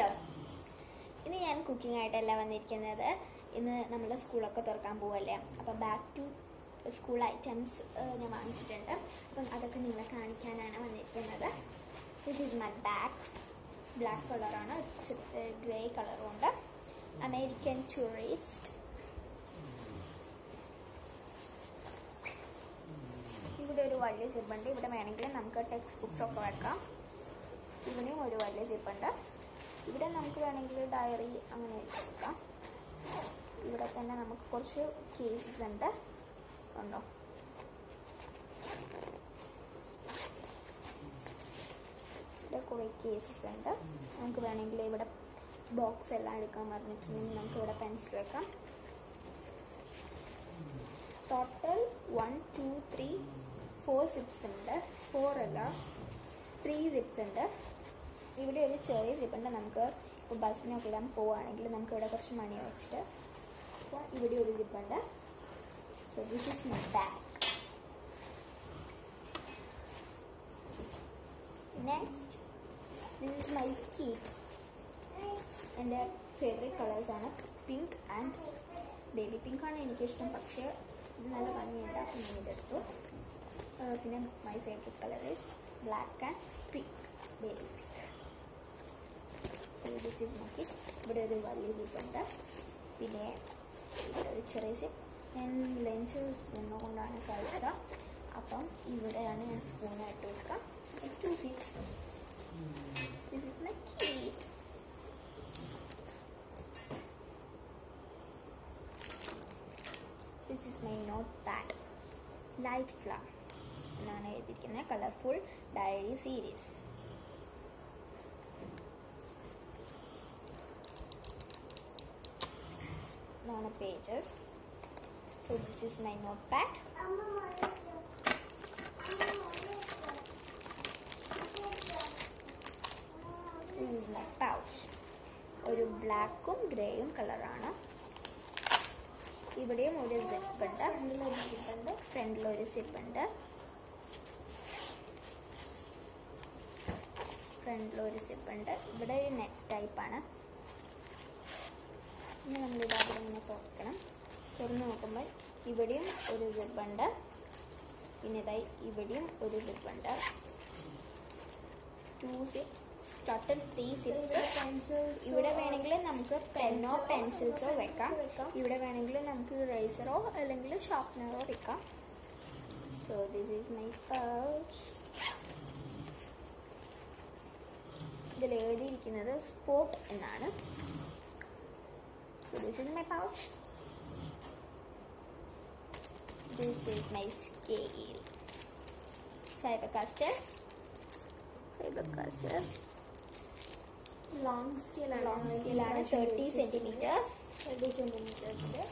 Hello ഇന്ന് ഞാൻ cooking ആയിട്ടല്ല വന്നിരിക്കുന്നത് ഇന്ന് നമ്മുടെ സ്കൂളൊക്കെ തുറക്കാൻ പോവല്ലേ അപ്പോൾ ബാക്ക് ടു സ്കൂൾ ഐറ്റംസ് ഞാൻ വാങ്ങിച്ചിട്ടുണ്ട് അപ്പം അതൊക്കെ നിങ്ങളെ കാണിക്കാനാണ് വന്നിരിക്കുന്നത് this is my bag black കളറാണ് ഗ്രേ കളറും ഉണ്ട് അമേരിക്കൻ ടൂറിസ്റ്റ് ഇവിടെ ഒരു വലിയ സിബുണ്ട് ഇവിടെ വേണമെങ്കിൽ നമുക്ക് ടെക്സ്റ്റ് ബുക്സ് ഒക്കെ വെക്കാം ഇവിടെയും ഒരു വലിയ സിബുണ്ട് ഇവിടെ നമുക്ക് വേണമെങ്കിൽ ഡയറി അങ്ങനെ വെക്കാം ഇവിടെ തന്നെ നമുക്ക് കുറച്ച് കേസസ് ഉണ്ട് ഉണ്ടോ ഇവിടെ കുറേ കേസസ് ഉണ്ട് നമുക്ക് വേണമെങ്കിൽ ഇവിടെ ബോക്സ് എല്ലാം എടുക്കാൻ പറഞ്ഞിട്ടുണ്ടെങ്കിൽ നമുക്ക് ഇവിടെ പെൻസിൽ വെക്കാം total one two three four zips ഉണ്ട് ഫോർ അല്ല ത്രീ സിപ്സ് ഉണ്ട് ഇവിടെ ഒരു ചെറിയ സിപ്പ് ഉണ്ട് നമുക്ക് ഇപ്പോൾ ബസ്സിനൊക്കെ ഇടാൻ പോവുകയാണെങ്കിൽ നമുക്ക് ഇവിടെ കുറച്ച് മണി വെച്ചിട്ട് അപ്പോൾ ഇവിടെ ഒരു സിപ്പ് ഉണ്ട് so this is my bag next this is my kit എൻ്റെ ഫേവറേറ്റ് കളേഴ്സാണ് പിങ്ക് ആൻഡ് ബേബി പിങ്ക് ആണ് എനിക്കിഷ്ടം പക്ഷേ ഇത് നല്ല ഭംഗിയുണ്ട് അപ്പം ഞാൻ ഇതെടുത്തു ആ, പിന്നെ my favourite colour is black and pink baby pink this is my kit ഇവിടെ ഒരു വലിയ സിപ്പുണ്ട് പിന്നെ ഇവിടെ ഒരു ചെറിയ സിപ്പ് ഞാൻ ലഞ്ച് സ്പൂണ് കൊണ്ടാണ് കഴിക്കുക അപ്പം ഇവിടെയാണ് ഞാൻ സ്പൂണായിട്ട് വെക്കുക two zips this is my kit this is my note pad light flower എന്നാണ് എഴുതിയിരിക്കുന്നത് കളർഫുൾ ഡയറി സീരീസ് ഇതാണ് pages so this is my note pad this is my pouch ഒരു ബ്ലാക്കും ഗ്രേയും കളറാണ് ഇവിടെയും ഒരു സിപ്പ് ഉണ്ട് ഫ്രണ്ടിലൊരു സിപ്പ് ഉണ്ട് ഫ്രണ്ടിലൊരു സിപ്പ് ഉണ്ട് ഫ്രണ്ടിലൊരു സിപ്പ് ഉണ്ട് ഇവിടെ ഒരു നെറ്റ് ടൈപ്പാണ് ഇനി നമ്മൾ ഇതാദ്യം ഇങ്ങനെ തുറക്കണം തുറന്ന് നോക്കുമ്പോൾ ഇവിടെയും ഒരു സിപ്പ് ഉണ്ട് പിന്നെ ഇതായി ഇവിടെയും ഒരു സിപ്പ് ഉണ്ട് two zips total three zips ഇവിടെ വേണമെങ്കിൽ നമുക്ക് പെന്നോ പെൻസിൽസോ വെക്കാം ഇവിടെ വേണമെങ്കിൽ നമുക്ക് റേസറോ അല്ലെങ്കിൽ ഷാർപ്നറോ വെക്കാം so this is my pouch ഇതിൽ എഴുതിയിരിക്കുന്നത് സ്പോട്ട് എന്നാണ് so this is my pouch this is my scale Faber Castell Faber Castell long സ്കെയിലാണ് ലോങ് സ്കെയിലാണ് തേർട്ടി സെന്റിമീറ്റേഴ്സ് തേർട്ടി സെന്റിമീറ്റേഴ്സിന്റെ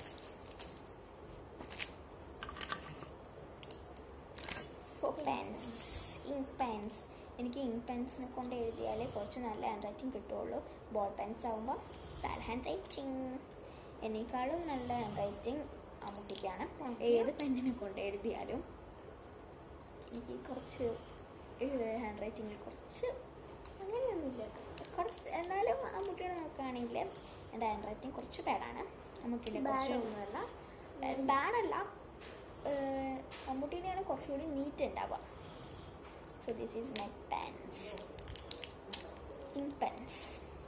ഫോർ പെൻസ് ഇങ്ക് പെൻസ് എനിക്ക് ഇങ്ക് പെൻസിനെ കൊണ്ട് എഴുതിയാലേ കുറച്ച് നല്ല ഹാൻഡ് റൈറ്റിംഗ് കിട്ടുള്ളൂ ബോൾ പെൻസ് ആകുമ്പോൾ ബാഡ് ഹാൻഡ് റൈറ്റിംഗ് എന്നേക്കാളും നല്ല ഹാൻഡ് റൈറ്റിംഗ് അമ്മൂട്ടിക്കാണ് ഏത് പെന്നിനെ കൊണ്ട് എഴുതിയാലും എനിക്ക് കുറച്ച് ഹാൻഡ് റൈറ്റിങ്ങിൽ കുറച്ച് അങ്ങനെയൊന്നുമില്ല കുറച്ച് എന്നാലും അമ്മൂട്ടിയുടെ നോക്കുകയാണെങ്കിൽ എൻ്റെ ഹാൻഡ് റൈറ്റിംഗ് കുറച്ച് ബാഡാണ് അമ്മൂട്ടിയുടെ കുറച്ച് ഒന്നുമല്ല ബാഡല്ല മമ്മൂട്ടീനെയാണ് കുറച്ചുകൂടി നീറ്റ് ഉണ്ടാവുക so this is my pens ink pens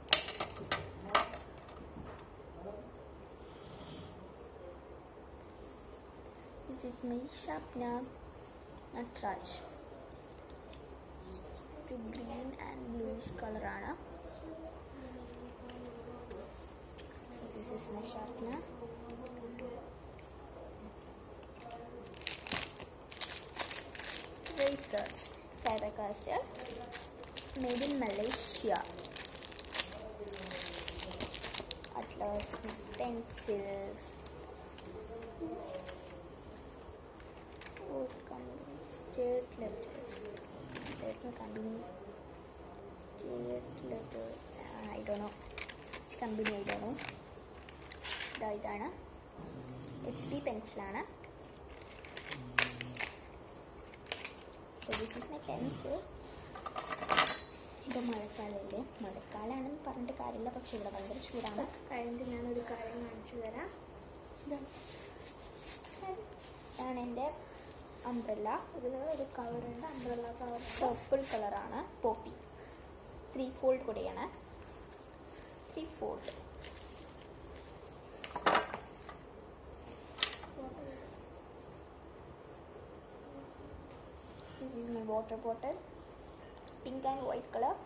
this is my sharpener Nataraj ഒരു ഗ്രീൻ ആൻഡ് ബ്ലൂഷ് കളറാണ് this is my sharpener Racers Faber-Castell made in Malaysia. Atlas pencils. What company? State letters. Let me company. State letter. I don't know. Which company I don't know. ഇതാ ഇതാണ് H D പെൻസിലാണ് so this is my pencil ഇത് മഴക്കാലമല്ലേ മഴക്കാലമാണെന്ന് പറഞ്ഞിട്ട് കാര്യമില്ല പക്ഷെ ഇവിടെ ഭയങ്കര ചൂടാണ് കഴിഞ്ഞിട്ട് ഞാനൊരു കാര്യം കാണിച്ചു തരാം ഇതാണ് എൻ്റെ അംബ്രല്ല ഇതിൽ ഒരു കവറുണ്ട് അംബ്രല്ല കവർ പർപ്പിൾ കളറാണ് പോപ്പി ത്രീ ഫോൾഡ് കൂടിയാണ് three fold this is my water bottle pink and white colour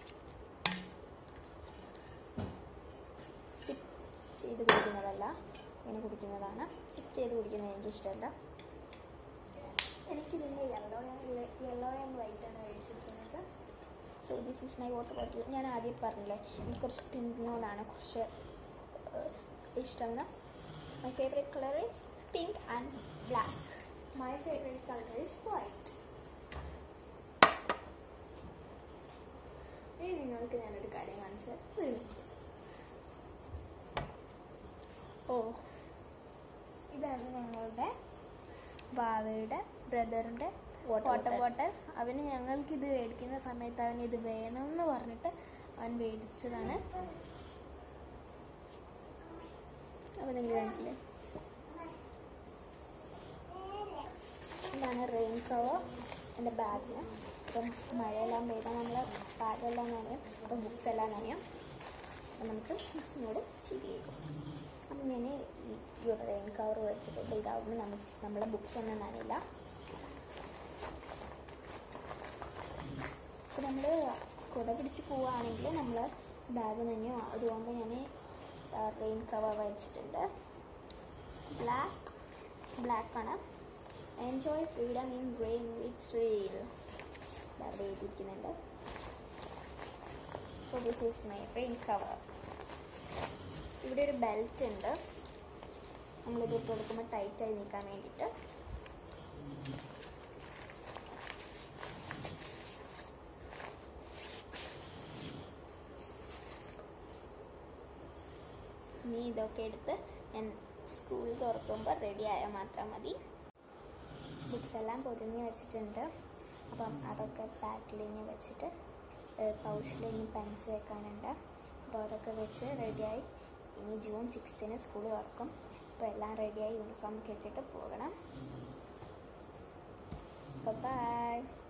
zip ചെയ്ത് കുടിക്കുന്നതല്ല ഇങ്ങനെ കുടിക്കുന്നതാണ് സിപ്പ് ചെയ്ത് കുടിക്കുന്നത് എനിക്ക് ഇഷ്ടമല്ല എനിക്ക് ഇതിൻ്റെ യെല്ലോ യെല്ലോ ആൻഡ് വൈറ്റ് ആണ് മേടിച്ചിരിക്കുന്നത് so this is my water bottle ഞാൻ ആദ്യം പറഞ്ഞില്ലേ എനിക്ക് കുറച്ച് പിങ്കിനോടാണ് കുറച്ച് ഏഹ്, ഇഷ്ടം my favourite colour is pink and black my favourite colour is white ഇനി നിങ്ങൾക്ക് ഞാനൊരു കാര്യം കാണിച്ചു തരാം ഒരു minute. ഓ ഇതാണ് ഞങ്ങളുടെ ബാവയുടെ ബ്രദറിൻ്റെ Water വാട്ടർ bottle. ബോട്ടൽ അവന് ഞങ്ങൾക്ക് ഇത് മേടിക്കുന്ന സമയത്ത് അവന് ഇത് വേണമെന്ന് പറഞ്ഞിട്ട് അവൻ മേടിച്ചതാണ് അപ്പോൾ നിങ്ങൾ കണ്ടില്ലേ ഇതാണ് റെയിൻ കവർ എൻ്റെ ബാഗിന് ഇപ്പം മഴയെല്ലാം പെയ്താൽ നമ്മൾ ബാഗെല്ലാം നനയും അപ്പം ബുക്സ് എല്ലാം നനയും അപ്പം നമുക്ക് ബുക്സിനോട് ശരിയാക്കും അപ്പം ഞാൻ ഈ റെയിൻ കവർ വെച്ചിട്ടുണ്ട് ഇതാവുമ്പോൾ നമുക്ക് നമ്മളെ ബുക്സ് ഒന്നും നനയില്ല അപ്പോൾ നമ്മൾ കുട പിടിച്ച് പോവുകയാണെങ്കിൽ നമ്മൾ ബാഗ് നനയും അതുകൊണ്ട് ഞാൻ റെയിൻ കവർ വെച്ചിട്ടുണ്ട് ബ്ലാക്ക് ബ്ലാക്ക് ആണ് enjoy freedom in rain with rail അവിടെ എഴുതിയിരിക്കുന്നുണ്ട് so this is my rain cover ഇവിടെ ഒരു ബെൽറ്റ് ഉണ്ട് നമ്മളിത് ഇട്ട് കൊടുക്കുമ്പോൾ ടൈറ്റായി നിൽക്കാൻ വേണ്ടിയിട്ട് ഇനി ഇതൊക്കെ എടുത്ത് ഞാൻ സ്കൂൾ തുറക്കുമ്പോൾ റെഡി ആയാൽ മാത്രം മതി ബുക്സ് എല്ലാം പൊതിഞ്ഞ് വെച്ചിട്ടുണ്ട് അപ്പം അതൊക്കെ പാക്കിൽ ഇനി വെച്ചിട്ട് പൗച്ചിൽ ഇനി പെൻസ് വെക്കാനുണ്ട് അപ്പോൾ അതൊക്കെ വെച്ച് റെഡിയായി ഇനി ജൂൺ സിക്സ്തിന് സ്കൂൾ തുറക്കും അപ്പോൾ എല്ലാം റെഡിയായി യൂണിഫോം ഒക്കെ ഇട്ടിട്ട് പോകണം ബൈ